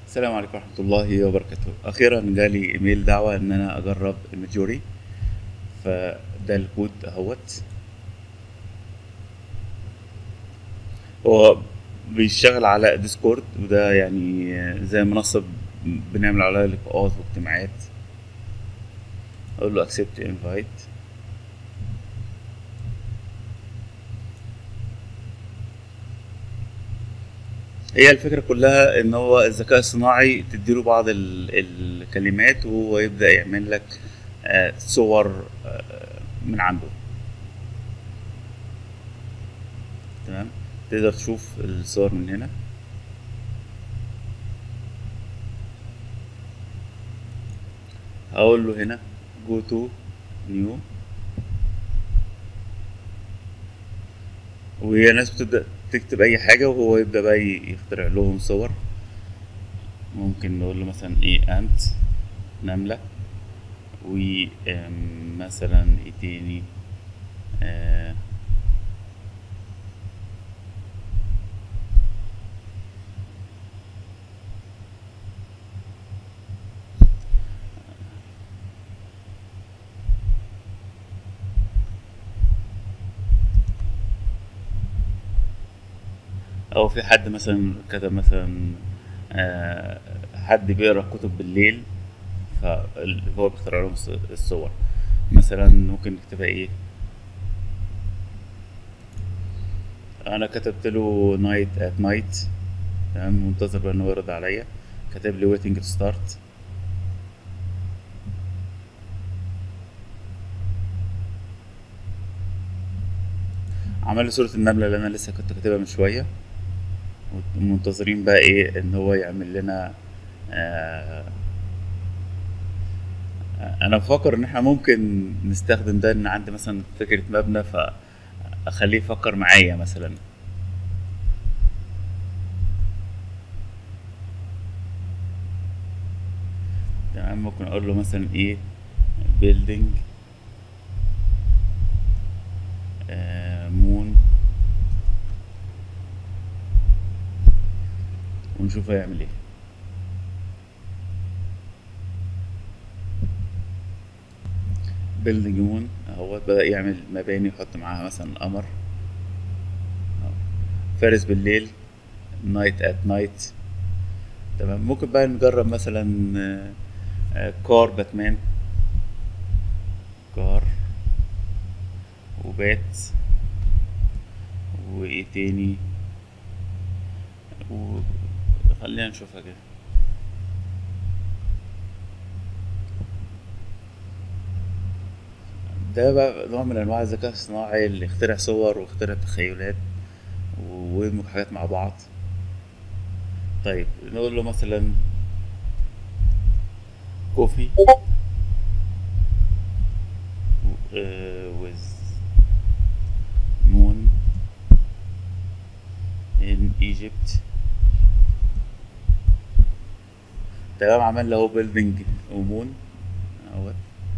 السلام عليكم ورحمة الله وبركاته أخيرا جالي إيميل دعوة إن أنا أجرب الميجوري فده الكود أهوت هو بيشتغل على ديسكورد وده يعني زي منصة بنعمل عليها لقاءات واجتماعات أقول له accept invite هي الفكرة كلها ان هو الذكاء الصناعي تديله بعض ال- الكلمات وهو يبدأ يعمل لك آه، صور آه، من عنده تمام تقدر تشوف الصور من هنا هقول له هنا go to new وهي ناس بتبدأ تكتب أي حاجة وهو يبدأ بقى ي- يخترع لهم صور ممكن نقول له مثلا ايه أنت نملة ومثلا ايه تاني آه او في حد مثلا كتب مثلا آه، حد بيقرا كتب بالليل فهو بيخترع لهم الص- الصور مثلا ممكن نكتبها ايه انا كتبت له نايت ات نايت تمام منتظر بقى ان هو يرد عليا كاتب لي waiting to start عمل لي صورة النملة اللي أنا لسه كنت كاتبها من شوية ومنتظرين بقى إيه إن هو يعمل لنا آه أنا بفكر إن إحنا ممكن نستخدم ده إن عندي مثلا فكرة مبنى فأخليه يفكر معايا مثلا تمام ممكن أقول له مثلا إيه building آه مون ونشوف هيعمل ايه بيلدينج مون اهو بدأ يعمل مباني يحط معاها مثلا قمر أهو. فارس بالليل نايت ات نايت تمام ممكن بقى نجرب مثلا آه، آه، كار باتمان كار وبات وايه تاني وخلينا نشوفها كده ده بقى نوع من انواع الذكاء الصناعي اللي اخترع صور واخترع تخيلات ويدمج حاجات مع بعض طيب نقول له مثلا كوفي with moon in Egypt تمام عمل له بيلدينج ومون اهوت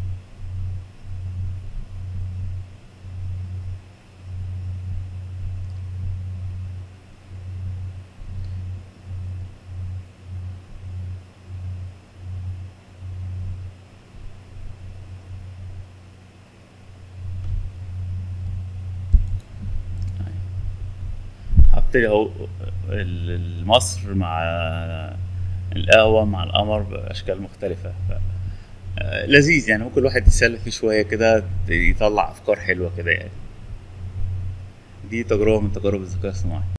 حط لي اهو ال- مصر مع القهوة مع القمر بأشكال مختلفة ف... آه، لذيذ يعني ممكن الواحد يتسلى فيه شوية كده يطلع أفكار حلوة كده يعني دي تجربة من تجارب الذكاء الصناعي